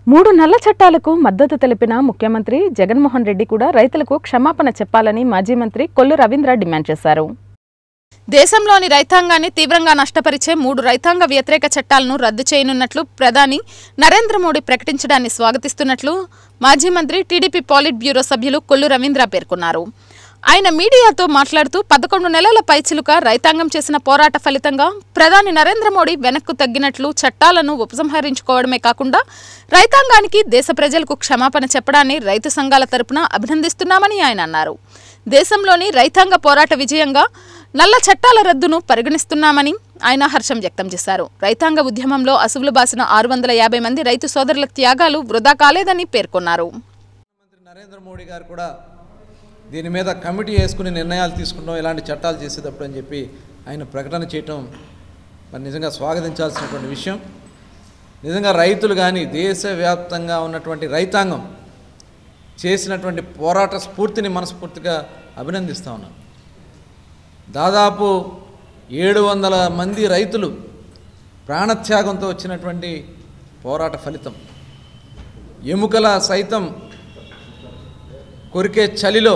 మూడు నల్ల చట్టాలకు మద్దతు తెలిపిన ముఖ్యమంత్రి జగన్మోహన్ రెడ్డి కూడా రైతులకు క్షమాపణ చెప్పాలని మాజీ మంత్రి కొల్లు రవీంద్ర డిమాండ్ చేశారు దేశంలోని రైతాంగాన్ని తీవ్రంగా నష్టపరిచే మూడు రైతాంగ వ్యతిరేక చట్టాలను రద్దు చేయనున్నట్లు ప్రధాని నరేంద్ర మోడీ ప్రకటించడాన్ని స్వాగతిస్తున్నట్లు మాజీ మంత్రి టీడీపీ పాలిట్ బ్యూరో సభ్యులు కొల్లు రవీంద్ర పేర్కొన్నారు ఆయన మీడియాతో మాట్లాడుతూ పదకొండు నెలల పైచిలుక రైతాంగం చేసిన పోరాట ఫలితంగా ప్రధాని నరేంద్ర మోడీ వెనక్కు తగ్గినట్లు చట్టాలను ఉపసంహరించుకోవడమే కాకుండా రైతాంగానికి దేశ ప్రజలకు క్షమాపణ చెప్పడాన్ని రైతు సంఘాల తరపున అభినందిస్తున్నామని ఆయన అన్నారు దేశంలోని రైతాంగ పోరాట విజయంగా నల్ల చట్టాల రద్దును పరిగణిస్తున్నామని ఆయన హర్షం వ్యక్తం చేశారు రైతాంగ ఉద్యమంలో అసువులు బాసిన ఆరు వందల యాభై మంది రైతు సోదరుల త్యాగాలు వృధా కాలేదని పేర్కొన్నారు ప్రధానమంత్రి నరేంద్ర మోడీ గారు కూడా దీని మీద కమిటీ వేసుకుని నిర్ణయాలు తీసుకుంటాం ఇలాంటి చట్టాలు చేసేటప్పుడు అని చెప్పి ఆయన ప్రకటన చేయటం మరి నిజంగా స్వాగతించాల్సినటువంటి విషయం నిజంగా రైతులు కానీ దేశవ్యాప్తంగా ఉన్నటువంటి రైతాంగం చేసినటువంటి పోరాట స్ఫూర్తిని మనస్ఫూర్తిగా అభినందిస్తా ఉన్నాను దాదాపు ఏడు వందల మంది రైతులు ప్రాణత్యాగంతో వచ్చినటువంటి పోరాట ఫలితం ఎముకల సైతం కొరికే చలిలో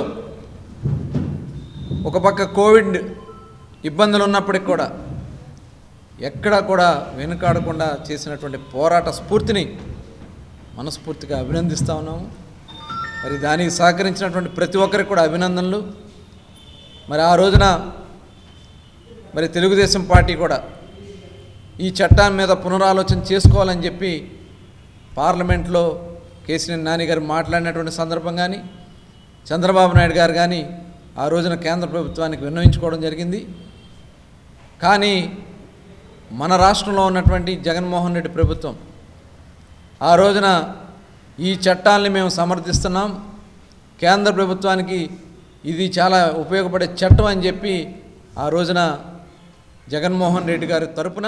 ఒక పక్క కోవిడ్ ఇబ్బందులు ఉన్నప్పటికి కూడా ఎక్కడా కూడా వెనుకాడకుండా చేసినటువంటి పోరాట స్ఫూర్తిని మనస్ఫూర్తిగా అభినందిస్తా ఉన్నాము మరి దానికి సహకరించినటువంటి ప్రతి ఒక్కరికి కూడా అభినందనలు మరి ఆ రోజున మరి తెలుగుదేశం పార్టీ కూడా ఈ చట్టాన్ని మీద పునరాలోచన చేసుకోవాలని చెప్పి పార్లమెంట్లో కేసీఆర్ నాని గారు మాట్లాడినటువంటి సందర్భం కానీ చంద్రబాబు నాయుడు గారు కానీ ఆ రోజున కేంద్ర ప్రభుత్వానికి విన్నవించుకోవడం జరిగింది కానీ మన రాష్ట్రంలో ఉన్నటువంటి జగన్మోహన్ రెడ్డి ప్రభుత్వం ఆ రోజున ఈ చట్టాలని మేము సమర్థిస్తున్నాం కేంద్ర ప్రభుత్వానికి ఇది చాలా ఉపయోగపడే చట్టం అని చెప్పి ఆ రోజున జగన్మోహన్ రెడ్డి గారి తరపున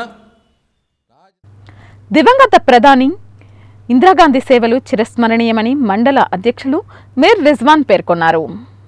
దివంగత ప్రధాని ఇందిరాగాంధీ సేవలు చిరస్మరణీయమని మండల అధ్యక్షులు మీర్ రిజ్వాన్ పేర్కొన్నారు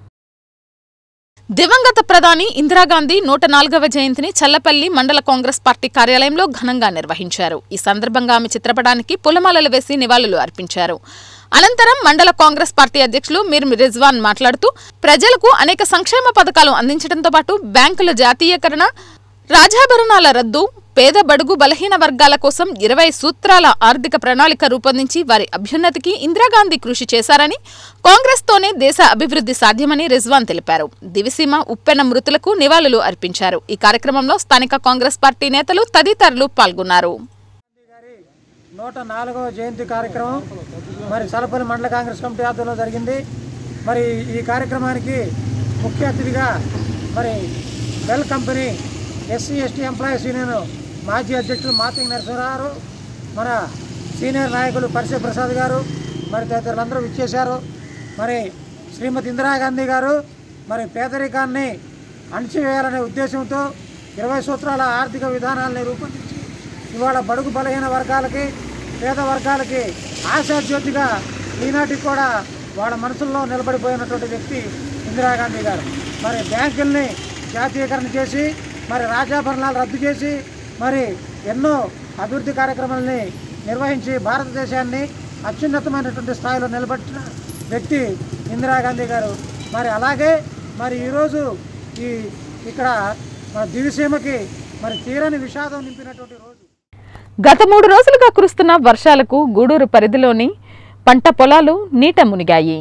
దివంగత ప్రధాని ఇందిరాగాంధీ నూట నాలుగవ జయంతిని చల్లపల్లి మండల కాంగ్రెస్ పార్టీ కార్యాలయంలో ఘనంగా నిర్వహించారు ఈ సందర్భంగా ఆమె చిత్రపటానికి పూలమాలలు వేసి నివాళులు అర్పించారు అనంతరం మండల కాంగ్రెస్ పార్టీ అధ్యక్షులు మీర్ రిజ్వాన్ మాట్లాడుతూ ప్రజలకు అనేక సంక్షేమ పథకాలు అందించడంతో పాటు బ్యాంకుల జాతీయకరణ రాజాభరణాల రద్దు పేద బడుగు బలహీన వర్గాల కోసం ఇరవై సూత్రాల ఆర్థిక ప్రణాళిక రూపొందించి వారి అభ్యున్నతికి ఇందిరాగాంధీ కృషి చేశారని కాంగ్రెస్తోనే దేశ అభివృద్ధి సాధ్యమని రిజ్వాన్ తెలిపారు దివిసీమ ఉప్పెన మృతులకు నివాళులు అర్పించారు ఈ కార్యక్రమంలో స్థానిక కాంగ్రెస్ పార్టీ నేతలు తదితరులు పాల్గొన్నారు నూట నాలుగవ జయంతి కార్యక్రమం మరి సలపల్లి మండల కాంగ్రెస్ కమిటీ ఆధ్వర్యంలో జరిగింది మరి ఈ కార్యక్రమానికి ముఖ్య అతిథిగా మరి well company SC ST employees union మాజీ అధ్యక్షులు మాతింగ్ నరసింహరావు గారు, మన సీనియర్ నాయకులు పరిసే ప్రసాద్ గారు మరి తదితరులందరూ విచ్చేశారు మరి శ్రీమతి ఇందిరాగాంధీ గారు మరి పేదరికాన్ని అణిచివేయాలనే ఉద్దేశంతో ఇరవై సూత్రాల ఆర్థిక విధానాలని రూపొందించి ఇవాళ బడుగు బలహీన వర్గాలకి పేద వర్గాలకి ఆశాజ్యోతిగా ఈనాటికి కూడా వాళ్ళ మనసుల్లో నిలబడిపోయినటువంటి వ్యక్తి ఇందిరాగాంధీ గారు మరి బ్యాంకుల్ని జాతీయకరణ చేసి మరి రాజాభరణాలు రద్దు చేసి మరి ఎన్నో అభివృద్ధి కార్యక్రమాలని నిర్వహించి భారతదేశాన్ని అత్యున్నతమైనటువంటి స్థాయిలో నిలబెట్టిన వ్యక్తి ఇందిరాగాంధీ గారు మరి అలాగే మరి ఈరోజు ఈ ఇక్కడ మన దివిసీమకి మరి తీరని విషాదం నింపినటువంటి రోజు గత మూడు రోజులుగా కురుస్తున్న వర్షాలకు గూడూరు పరిధిలోని పంట పొలాలు నీట మునిగాయి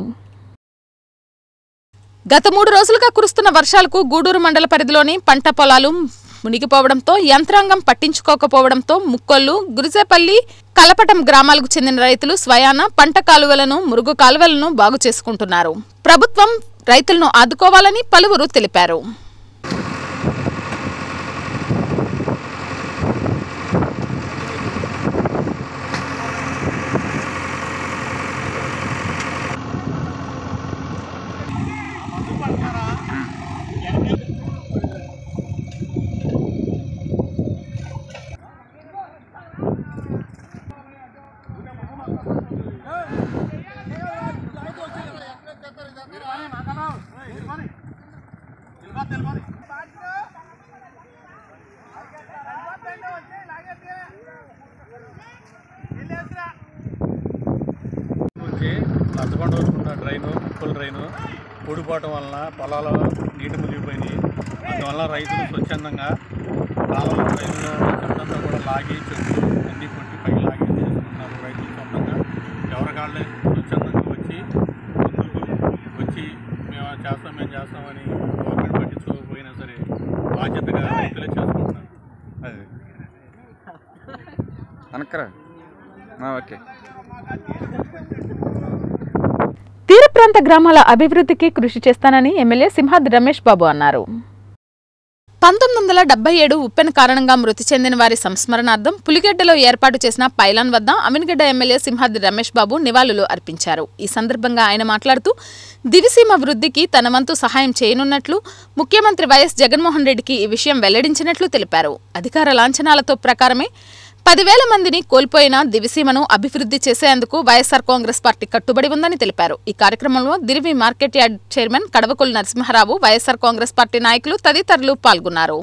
గత మూడు రోజులుగా కురుస్తున్న వర్షాలకు గూడూరు మండల పరిధిలోని పంట పొలాలు మునిగిపోవడంతో యంత్రాంగం పట్టించుకోకపోవడంతో ముక్కొల్లు గురిసేపల్లి కలపటం గ్రామాలకు చెందిన రైతులు స్వయాన పంట కాలువలను మురుగు కాలువలను బాగు చేసుకుంటున్నారు ప్రభుత్వం రైతులను ఆదుకోవాలని పలువురు తెలిపారు నుంచి లచ్చకొండ వరకున్న డ్రైను ముక్కుల డ్రైను ఊడిపోవటం వలన పొలాలు నీటి మునిగిపోయినాయి అందువల్ల రైతులు స్వచ్ఛందంగా కాలంలో రైతులు చెత్తంతా కూడా లాగి చెట్లు అన్నీ కొట్టి పైకి లాగి చేసుకుంటున్నారు రైతులు సొంతంగా ఎవరికాళ్ళే స్వచ్ఛందంగా వచ్చి ముందుకు వచ్చి మేము చేస్తాం మేము చేస్తామని గవర్నమెంట్ పట్టించుకోకపోయినా సరే బాధ్యతగా రైతులే చేసుకుంటున్నారు అది అనక్కరా ఓకే తీర ప్రాంత గ్రామాల అభివృద్ధికి కృషి చేస్తానని ఎమ్మెల్యే సింహాద్రి రమేష్ బాబు అన్నారు పంతొమ్మిది వందల డెబ్బై ఏడు ఉప్పెన కారణంగా మృతి చెందిన వారి సంస్మరణార్థం పులిగడ్డలో ఏర్పాటు చేసిన పైలాన్ వద్ద అమినిగడ్డ ఎమ్మెల్యే సింహాద్రి రమేష్ బాబు నివాళులు అర్పించారు ఈ సందర్భంగా ఆయన మాట్లాడుతూ దివిసీమ వృద్ధికి తన వంతు సహాయం చేయనున్నట్లు ముఖ్యమంత్రి వైఎస్ జగన్మోహన్ రెడ్డికి ఈ విషయం వెల్లడించినట్లు తెలిపారు అధికార లాంఛనాలతో ప్రకారమే పదివేల మందిని కోల్పోయిన దివిసీమను అభివృద్ధి చేసేందుకు వైఎస్సార్ కాంగ్రెస్ పార్టీ కట్టుబడి ఉందని తెలిపారు ఈ కార్యక్రమంలో దిరివి market yard chairman Kadavakollu Narasimharao YSR Congress party నాయకులు తదితరులు పాల్గొన్నారు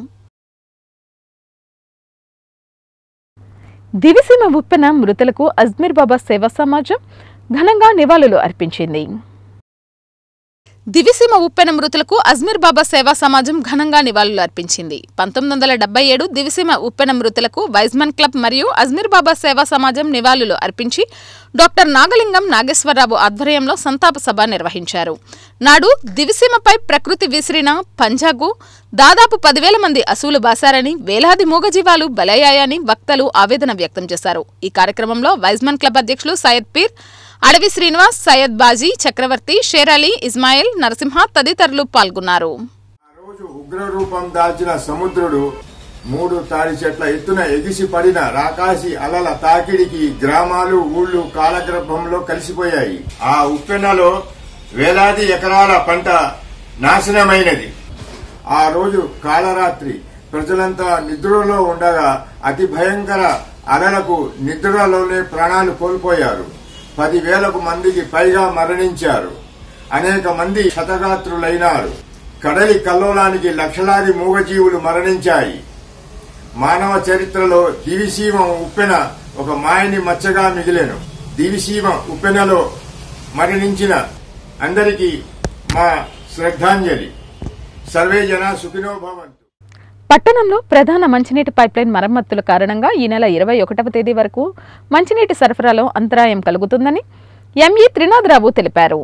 దివిసీమ ఉప్పెన మృతులకు అజ్మీర్ బాబా సేవా సమాజం ఘనంగా నివాళులు అర్పించింది దివిసీమ ఉప్పెన మృతులకు అజ్మీర్ బాబా సేవా సమాజం ఘనంగా నివాళులు అర్పించింది పంతొమ్మిది వందల డెబ్బై ఏడు దివిసీమ ఉప్పెన మృతులకు వైజ్మన్ క్లబ్ మరియు అజ్మీర్ బాబా సేవా సమాజం నివాళులు అర్పించి డాక్టర్ నాగలింగం నాగేశ్వరరావు ఆధ్వర్యంలో సంతాప సభ నిర్వహించారు నాడు దివిసీమపై ప్రకృతి విసిరిన పంజాగు దాదాపు పదివేల మంది అసువులు బాసారని వేలాది మూగజీవాలు బలయ్యాయని వక్తలు ఆవేదన వ్యక్తం చేశారు ఈ కార్యక్రమంలో వైజ్మన్ క్లబ్ అధ్యక్షులు సయ్యద్ పీర్ అడవి శ్రీనివాస్ సయ్యద్ బాజీ చక్రవర్తి షేర్ అలీ ఇస్మాయిల్ నరసింహ తదితరులు పాల్గొన్నారు ఆ రోజు ఉగ్ర రూపం దాల్చిన సముద్రుడు మూడు తాడి చెట్ల ఎత్తున ఎగిసి పడిన రాకాసి అలల తాకిడికి గ్రామాలు ఊళ్ళు కాలగర్భంలో కలిసిపోయాయి ఆ ఉప్పెనలో వేలాది ఎకరాల పంట నాశనమైనది ఆ రోజు కాలరాత్రి ప్రజలంతా నిద్రలో ఉండగా అతి భయంకర అలలకు నిద్రలోనే ప్రాణాలు కోల్పోయారు పదివేలకు మందికి పైగా మరణించారు అనేక మంది శతగాత్రులైనారు కడలి కల్లోలానికి లక్షలాది మూగజీవులు మరణించాయి మానవ చరిత్రలో దివిసీమ ఉప్పెన ఒక మాయని మచ్చగా మిగిలెను దివిసీమ ఉప్పెనలో మరణించిన అందరికీ మా శ్రద్ధాంజలి సర్వే జన సుఖినో భవంతు పట్టణంలో ప్రధాన మంచినీటి పైప్లైన్ మరమ్మతుల కారణంగా ఈ నెల ఇరవై ఒకటవ తేదీ వరకు మంచినీటి సరఫరాలో అంతరాయం కలుగుతుందని ఎంఈ త్రినాథరావు తెలిపారు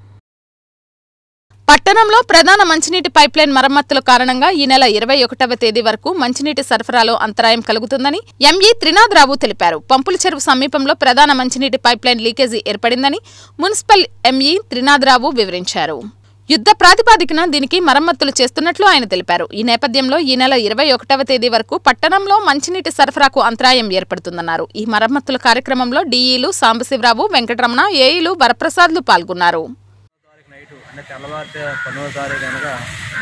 పట్టణంలో ప్రధాన మంచినీటి పైప్లైన్ మరమ్మతుల కారణంగా ఈ నెల ఇరవై ఒకటవ తేదీ వరకు మంచినీటి సరఫరాలో అంతరాయం కలుగుతుందని ఎంఈ త్రినాథరావు తెలిపారు పంపుల చెరువు సమీపంలో ప్రధాన మంచినీటి పైప్లైన్ లీకేజీ ఏర్పడిందని మున్సిపల్ ఎంఈ త్రినాథరావు వివరించారు యుద్ధ ప్రాతిపాదికన దీనికి మరమ్మతులు చేస్తున్నట్లు ఆయన తెలిపారు ఈ నేపథ్యంలో ఈ నెల ఇరవై ఒకటవ తేదీ వరకు పట్టణంలో మంచినీటి సరఫరాకు అంతరాయం ఏర్పడుతుందన్నారు ఈ మరమ్మతుల కార్యక్రమంలో డీఈలు సాంబశివరావు వెంకటరమణ ఏఈలు వరప్రసాద్లు పాల్గొన్నారు తారీఖు నైటు అంటే తెల్లవారితే పన్నెండవ తారీఖు అనగా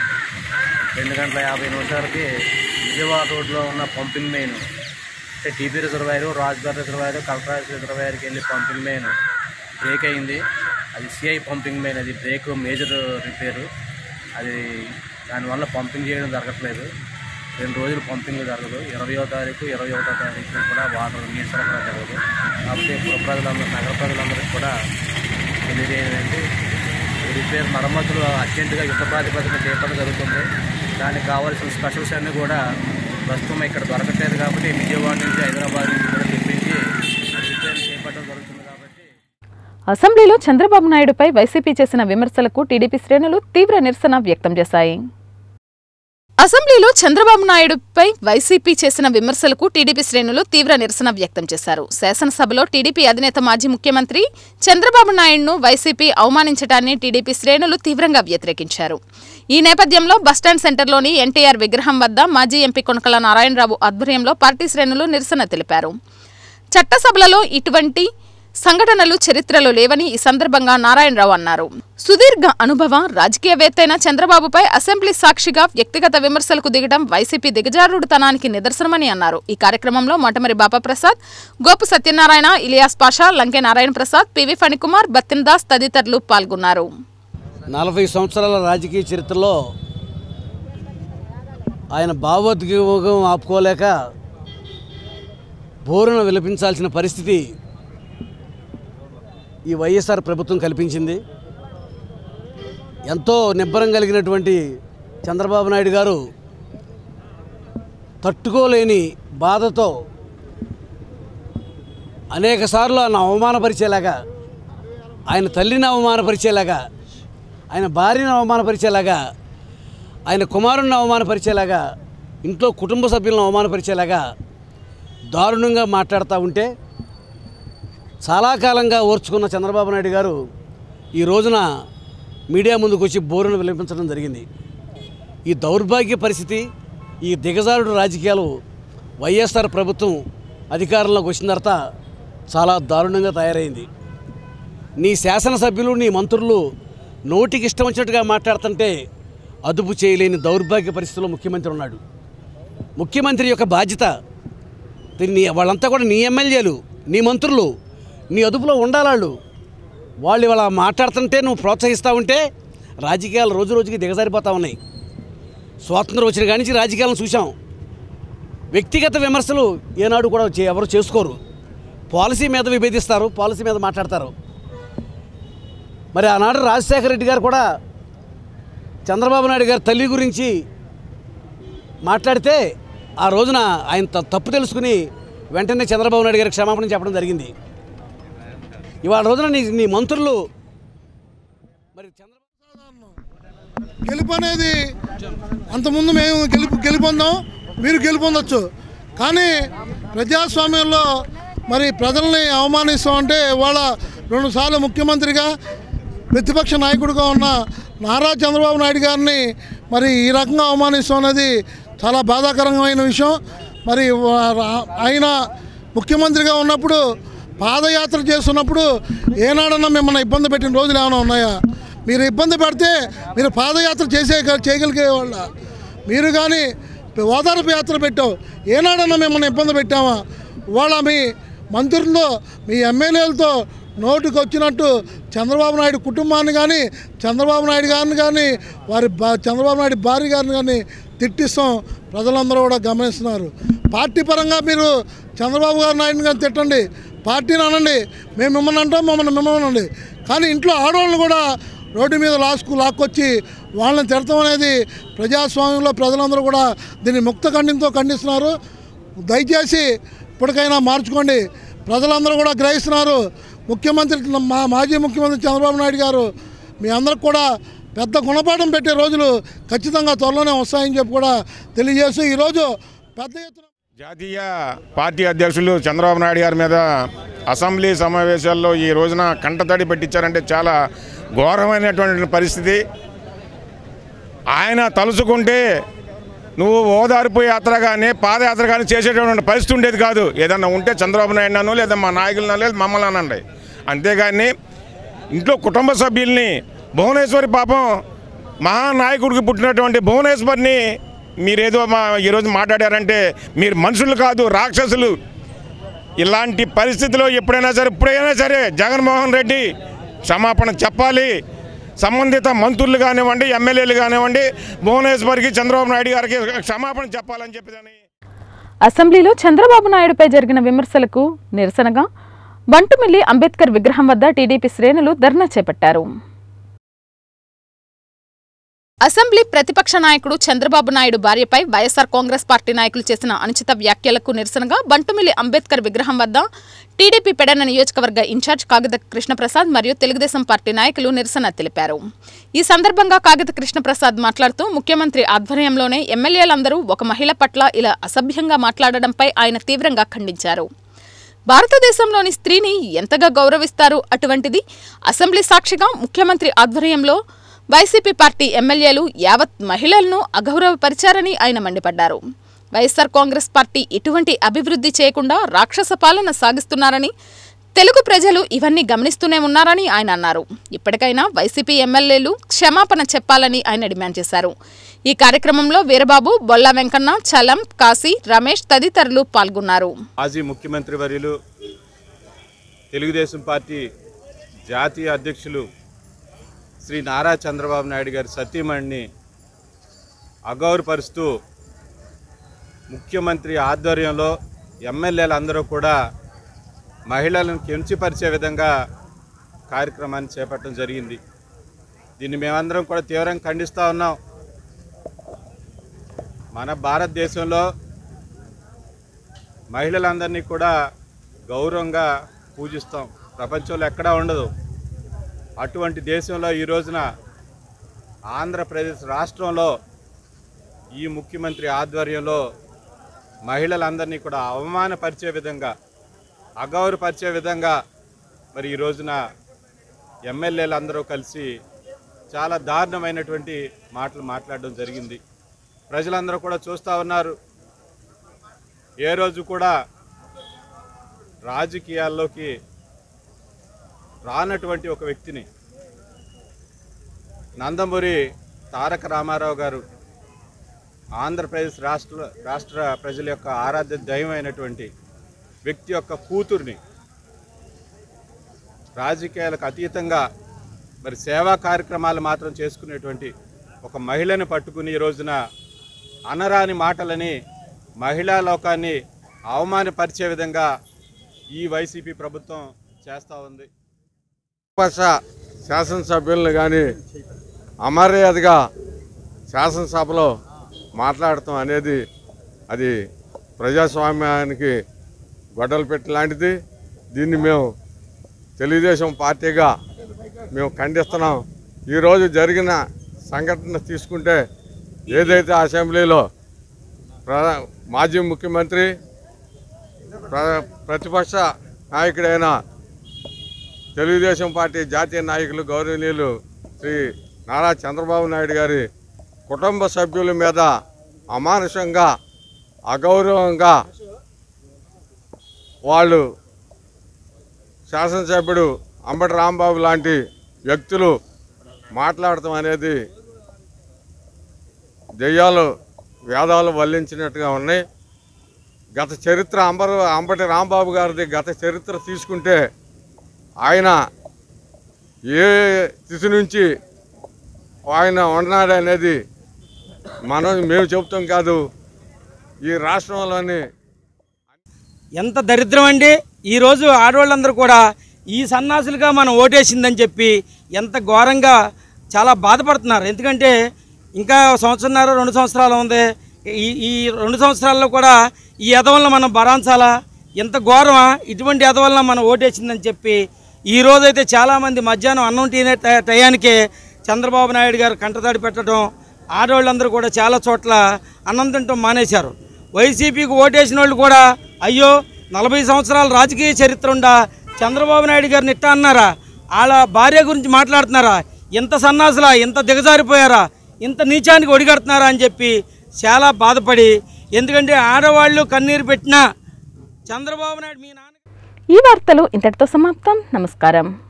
రెండు గంటల యాభై నిమిషాలకి విజయవాడ రోడ్లో ఉన్న పంపింగ్ మెయిన్ అంటే టీపీ రిజర్వాయర్ రాజ్బార్ రిజర్వాయర్ కలెక్టర్ రిజర్వాయర్కి వెళ్ళి పంపింగ్ మెయిన్ బ్రేక్ అయింది అది సిఐ పంపింగ్ మెయిన్ అది బ్రేక్ మేజర్ రిపేరు అది దానివల్ల పంపింగ్ చేయడం జరగట్లేదు రెండు రోజులు పంపింగ్ జరగదు ఇరవయో తారీఖు ఇరవై ఒకటో తారీఖు కూడా వాటర్ నీటి సరఫరా జరగదు కాబట్టి పుర ప్రజలందరూ నగర ప్రజలందరికీ కూడా తెలియజేయడండి ఈ రిపేర్ మరమ్మతులు అర్జెంటుగా యుద్ధ ప్రాతిపదికన చేపట్టడం జరుగుతుంది దానికి కావాల్సిన స్పెషల్స్ అన్నీ కూడా ప్రస్తుతం ఇక్కడ దొరకట్లేదు కాబట్టి విజయవాడ నుంచి హైదరాబాద్ నుంచి కూడా తెప్పించి రిపేర్ చేపట్టడం జరుగుతుంది కాబట్టి అసెంబ్లీలో చంద్రబాబు నాయుడుపై వైసీపీ చేసిన విమర్శలకు టీడీపీ శ్రేణులు తీవ్ర నిరసన వ్యక్తం చేశాయి అసెంబ్లీలో చంద్రబాబు నాయుడుపై వైసీపీ చేసిన విమర్శలకు టీడీపీ శ్రేణులు తీవ్ర నిరసన వ్యక్తం చేశారు శాసనసభలో టీడీపీ అధినేత మాజీ ముఖ్యమంత్రి చంద్రబాబు నాయుడును వైసీపీ అవమానించడాన్ని టీడీపీ శ్రేణులు తీవ్రంగా వ్యతిరేకించారు ఈ నేపథ్యంలో బస్టాండ్ సెంటర్లోని ఎన్టీఆర్ విగ్రహం వద్ద మాజీ ఎంపీ కొనకల నారాయణరావు ఆధ్వర్యంలో పార్టీ శ్రేణులు నిరసన తెలిపారు చట్టసభలలో ఇటువంటి సంఘటనలు చరిత్రలో లేవని ఈ సందర్భంగా నారాయణరావు అన్నారు సుదీర్ఘ అనుభవ రాజకీయవేత్తైన చంద్రబాబుపై అసెంబ్లీ సాక్షిగా వ్యక్తిగత విమర్శలకు దిగడం వైసీపీ దిగజారుడుతనానికి నిదర్శనమని అన్నారు ఈ కార్యక్రమంలో మొటమరి బాపాప్రసాద్ గోపు సత్యనారాయణ ఇలియాస్ పాషా లంకే నారాయణ ప్రసాద్ పివి ఫణికుమార్ బత్తిన్ దాస్ తదితరులు పాల్గొన్నారు నలభై సంవత్సరాల రాజకీయ చరిత్రలో ఆయన భావోద్వేగం ఆపుకోలేక బోరున విలపించాల్సిన పరిస్థితి ఈ వైఎస్ఆర్ ప్రభుత్వం కల్పించింది ఎంతో నిబ్బరం కలిగినటువంటి చంద్రబాబు నాయుడు గారు తట్టుకోలేని బాధతో అనేక సార్లు ఆయన అవమానపరిచేలాగా ఆయన తల్లిని అవమానపరిచేలాగా ఆయన భార్యను అవమానపరిచేలాగా ఆయన కుమారుణ్ణి అవమానపరిచేలాగా ఇంట్లో కుటుంబ సభ్యులను అవమానపరిచేలాగా దారుణంగా మాట్లాడుతూ ఉంటే చాలా కాలంగా ఓర్చుకున్న చంద్రబాబు నాయుడు గారు ఈ రోజున మీడియా ముందుకు వచ్చి బోరును విలిపించడం జరిగింది ఈ దౌర్భాగ్య పరిస్థితి ఈ దిగజారుడు రాజకీయాలు వైఎస్ఆర్ ప్రభుత్వం అధికారంలోకి వచ్చిన తర్వాత చాలా దారుణంగా తయారైంది నీ శాసనసభ్యులు నీ మంత్రులు నోటికి ఇష్టం వచ్చినట్టుగా మాట్లాడుతుంటే అదుపు చేయలేని దౌర్భాగ్య పరిస్థితిలో ముఖ్యమంత్రి ఉన్నాడు ముఖ్యమంత్రి యొక్క బాధ్యత దీన్ని వాళ్ళంతా కూడా నీ ఎమ్మెల్యేలు నీ మంత్రులు నీ అదుపులో ఉండాలాళ్ళు వాళ్ళు ఇవాళ మాట్లాడుతుంటే నువ్వు ప్రోత్సహిస్తూ ఉంటే రాజకీయాలు రోజు రోజుకి దిగజారిపోతూ ఉన్నాయి స్వాతంత్రం వచ్చిన కాడి నుంచి రాజకీయాలను చూసాం వ్యక్తిగత విమర్శలు ఏనాడు కూడా చే- ఎవరు చేసుకోరు పాలసీ మీద విభేదిస్తారు పాలసీ మీద మాట్లాడతారు మరి ఆనాడు రాజశేఖర రెడ్డి గారు కూడా చంద్రబాబు నాయుడు గారి తల్లి గురించి మాట్లాడితే ఆ రోజున ఆయన త- తప్పు తెలుసుకుని వెంటనే చంద్రబాబు నాయుడు గారికి క్షమాపణ చెప్పడం జరిగింది ఇవాళ రోజున నీ నీ మంత్రులు మరి చంద్ర గెలుపు అనేది అంతకుముందు మేము గెలుపు గెలుపొందాం మీరు గెలుపొందొచ్చు కానీ ప్రజాస్వామ్యంలో మరి ప్రజల్ని అవమానిస్తామంటే వాళ్ళ రెండుసార్లు ముఖ్యమంత్రిగా ప్రతిపక్ష నాయకుడిగా ఉన్న నారా చంద్రబాబు నాయుడు గారిని మరి ఈ రకంగా అవమానిస్తాం అనేది చాలా బాధాకరమైన విషయం మరి వా- ఆయన ముఖ్యమంత్రిగా ఉన్నప్పుడు పాదయాత్ర చేస్తున్నప్పుడు ఏనాడన్నా మిమ్మల్ని ఇబ్బంది పెట్టిన రోజులు ఏమైనా ఉన్నాయా మీరు ఇబ్బంది పెడితే మీరు పాదయాత్ర చేసే చేయగలిగే వాళ్ళ మీరు కానీ ఓదార్పు యాత్ర పెట్టావు ఏనాడన్నా మిమ్మల్ని ఇబ్బంది పెట్టామా వాళ్ళ మీ మంత్రులతో మీ ఎమ్మెల్యేలతో నోటికి వచ్చినట్టు చంద్రబాబు నాయుడు కుటుంబాన్ని కానీ చంద్రబాబు నాయుడు గారిని కానీ వారి బా చంద్రబాబు నాయుడు భార్య గారిని కానీ తిట్టిస్తాం ప్రజలందరూ కూడా గమనిస్తున్నారు పార్టీ పరంగా మీరు చంద్రబాబు గారు నాయుడిని కానీ తిట్టండి పార్టీని అనండి మేము మిమ్మల్ని అంటాం మమ్మల్ని మిమ్మల్ని అనండి కానీ ఇంట్లో ఆడవాళ్ళని కూడా రోడ్డు మీద లాస్కు లాక్కొచ్చి వాళ్ళని తిడతాం అనేది ప్రజాస్వామ్యంలో ప్రజలందరూ కూడా దీన్ని ముక్త ఖండంతో ఖండిస్తున్నారు దయచేసి ఇప్పటికైనా మార్చుకోండి ప్రజలందరూ కూడా గ్రహిస్తున్నారు ముఖ్యమంత్రి మా మాజీ ముఖ్యమంత్రి చంద్రబాబు నాయుడు గారు మీ అందరికి కూడా పెద్ద గుణపాఠం పెట్టే రోజులు ఖచ్చితంగా త్వరలోనే వస్తాయని చెప్పి కూడా తెలియజేస్తూ ఈరోజు పెద్ద ఎత్తున జాతీయ పార్టీ అధ్యక్షులు చంద్రబాబు నాయుడు గారి మీద అసెంబ్లీ సమావేశాల్లో ఈ రోజున కంటతడి పెట్టించారంటే చాలా ఘోరమైనటువంటి పరిస్థితి ఆయన తలుచుకుంటే నువ్వు ఓదార్పు యాత్ర కానీ పాదయాత్ర కానీ చేసేటటువంటి పరిస్థితి ఉండేది కాదు ఏదన్నా ఉంటే చంద్రబాబు నాయుడు నన్ను లేదా మా నాయకులను లేదా మమ్మల్ని అనండి అంతేగాని ఇంట్లో కుటుంబ సభ్యుల్ని భువనేశ్వరి పాపం మహానాయకుడికి పుట్టినటువంటి భువనేశ్వర్ని మీరేదో మా ఈరోజు మాట్లాడారంటే మీరు మనుషులు కాదు రాక్షసులు ఇలాంటి పరిస్థితిలో ఎప్పుడైనా సరే ఇప్పుడైనా సరే జగన్మోహన్ రెడ్డి క్షమాపణ చెప్పాలి సంబంధిత మంత్రులు కానివ్వండి ఎమ్మెల్యేలు కానివ్వండి భువనేశ్వర్కి చంద్రబాబు నాయుడు గారికి క్షమాపణ చెప్పాలని చెప్పేదని అసెంబ్లీలో చంద్రబాబు నాయుడుపై జరిగిన విమర్శలకు నిరసనగా బంటుమిల్లి అంబేద్కర్ విగ్రహం వద్ద టీడీపీ శ్రేణులు ధర్నా చేపట్టారు అసెంబ్లీ ప్రతిపక్ష నాయకుడు చంద్రబాబు నాయుడు భార్యపై వైఎస్ఆర్ కాంగ్రెస్ పార్టీ నాయకులు చేసిన అనుచిత వ్యాఖ్యలకు నిరసనగా బంటుమిల్లి అంబేద్కర్ విగ్రహం వద్ద టీడీపీ పెడన నియోజకవర్గ ఇన్ఛార్జ్ కాగిత కృష్ణప్రసాద్ మరియు తెలుగుదేశం పార్టీ నాయకులు నిరసన తెలిపారు ఈ సందర్భంగా కాగిత కృష్ణప్రసాద్ మాట్లాడుతూ ముఖ్యమంత్రి ఆధ్వర్యంలోనే ఎమ్మెల్యేలందరూ ఒక మహిళ పట్ల ఇలా అసభ్యంగా మాట్లాడడంపై ఆయన తీవ్రంగా ఖండించారు భారతదేశంలోని స్త్రీని ఎంతగా గౌరవిస్తారు అటువంటిది అసెంబ్లీ సాక్షిగా ముఖ్యమంత్రి ఆధ్వర్యంలో వైసీపీ పార్టీ ఎమ్మెల్యేలు యావత్ మహిళలను అగౌరవపరిచారని ఆయన మండిపడ్డారు వైఎస్ఆర్ కాంగ్రెస్ పార్టీ ఎటువంటి అభివృద్ధి చేయకుండా రాక్షస పాలన సాగిస్తున్నారని తెలుగు ప్రజలు ఇవన్నీ గమనిస్తూనే ఉన్నారని ఆయన అన్నారు ఇప్పటికైనా వైసీపీ ఎమ్మెల్యేలు క్షమాపణ చెప్పాలని ఆయన డిమాండ్ చేశారు ఈ కార్యక్రమంలో వీరబాబు బొల్లా వెంకన్న చలం కాశీ రమేష్ తదితరులు పాల్గొన్నారు మాజీ ముఖ్యమంత్రి వర్యులు తెలుగుదేశం పార్టీ జాతీయ అధ్యక్షులు శ్రీ నారా చంద్రబాబు నాయుడు గారి సతీమణిని అగౌరపరుస్తూ ముఖ్యమంత్రి ఆధ్వర్యంలో ఎమ్మెల్యేలు అందరూ కూడా మహిళలను కించిపరిచే విధంగా కార్యక్రమాన్ని చేపట్టడం జరిగింది దీన్ని మేమందరం కూడా తీవ్రంగా ఖండిస్తూ ఉన్నాం మన భారతదేశంలో మహిళలందరినీ కూడా గౌరవంగా పూజిస్తాం ప్రపంచంలో ఎక్కడా ఉండదు అటువంటి దేశంలో ఈ రోజున ఆంధ్రప్రదేశ్ రాష్ట్రంలో ఈ ముఖ్యమంత్రి ఆధ్వర్యంలో మహిళలందరినీ కూడా అవమానపరిచే విధంగా అగౌరవపరిచే విధంగా మరి ఈ రోజున ఎమ్మెల్యేలు అందరూ కలిసి చాలా దారుణమైనటువంటి మాటలు మాట్లాడడం జరిగింది ప్రజలందరూ కూడా చూస్తూ ఉన్నారు ఏ రోజు కూడా రాజకీయాల్లోకి రానటువంటి ఒక వ్యక్తిని నందమూరి తారక రామారావు గారు ఆంధ్రప్రదేశ్ రాష్ట్ర రాష్ట్ర ప్రజల యొక్క ఆరాధ్య దైవమైనటువంటి వ్యక్తి యొక్క కూతుర్ని రాజకీయాలకు అతీతంగా మరి సేవా కార్యక్రమాలు మాత్రం చేసుకునేటువంటి ఒక మహిళని పట్టుకుని ఈ రోజున అనరాని మాటలని మహిళా లోకాన్ని అవమానపరిచే విధంగా ఈ వైసీపీ ప్రభుత్వం చేస్తూ ఉంది పక్ష శాసనసభ్యులను కానీ అమర్యాదగా శాసనసభలో మాట్లాడటం అనేది అది ప్రజాస్వామ్యానికి గొడ్డలు పెట్టి లాంటిది దీన్ని మేము తెలుగుదేశం పార్టీగా మేము ఖండిస్తున్నాం ఈరోజు జరిగిన సంఘటన తీసుకుంటే ఏదైతే అసెంబ్లీలో ప్ర మాజీ ముఖ్యమంత్రి ప్ర ప్రతిపక్ష నాయకుడైన తెలుగుదేశం పార్టీ జాతీయ నాయకులు గౌరవనీయులు శ్రీ నారా చంద్రబాబు నాయుడు గారి కుటుంబ సభ్యుల మీద అమానుషంగా అగౌరవంగా వాళ్ళు శాసనసభ్యుడు అంబటి రాంబాబు లాంటి వ్యక్తులు మాట్లాడటం అనేది దెయ్యాలు వేదాలు వల్లించినట్టుగా ఉన్నాయి గత చరిత్ర అంబరు అంబటి రాంబాబు గారిది గత చరిత్ర తీసుకుంటే ఆయన ఏ స్థితి నుంచి ఆయన ఉన్నాడనేది మనం మేము చెబుతాం కాదు ఈ రాష్ట్రంలోని ఎంత దరిద్రం అండి ఈరోజు ఆడవాళ్ళందరూ కూడా ఈ సన్నాసులుగా మనం ఓటేసిందని చెప్పి ఎంత ఘోరంగా చాలా బాధపడుతున్నారు ఎందుకంటే ఇంకా సంవత్సరంన్నర రెండు సంవత్సరాలు ఉంది ఈ ఈ రెండు సంవత్సరాల్లో కూడా ఈ ఎదవలను మనం భరాంచాలా ఎంత ఘోరమా ఇటువంటి ఎదవలను మనం ఓటేసిందని చెప్పి ఈ రోజైతే చాలామంది మధ్యాహ్నం అన్నం తినే టై- టయానికే చంద్రబాబు నాయుడు గారు కంటతడి పెట్టడం ఆడవాళ్ళందరూ కూడా చాలా చోట్ల అన్నం తినటం మానేశారు వైసీపీకి ఓటేసిన వాళ్ళు కూడా అయ్యో నలభై సంవత్సరాల రాజకీయ చరిత్ర ఉండా చంద్రబాబు నాయుడు గారిని ఇట్టా అన్నారా వాళ్ళ భార్య గురించి మాట్లాడుతున్నారా ఇంత సన్నాసులా ఇంత దిగజారిపోయారా ఇంత నీచానికి ఒడిగడుతున్నారా అని చెప్పి చాలా బాధపడి ఎందుకంటే ఆడవాళ్ళు కన్నీరు పెట్టినా చంద్రబాబు నాయుడు మీ నాన్న ఈ వార్తలు ఇంతటితో సమాప్తం నమస్కారం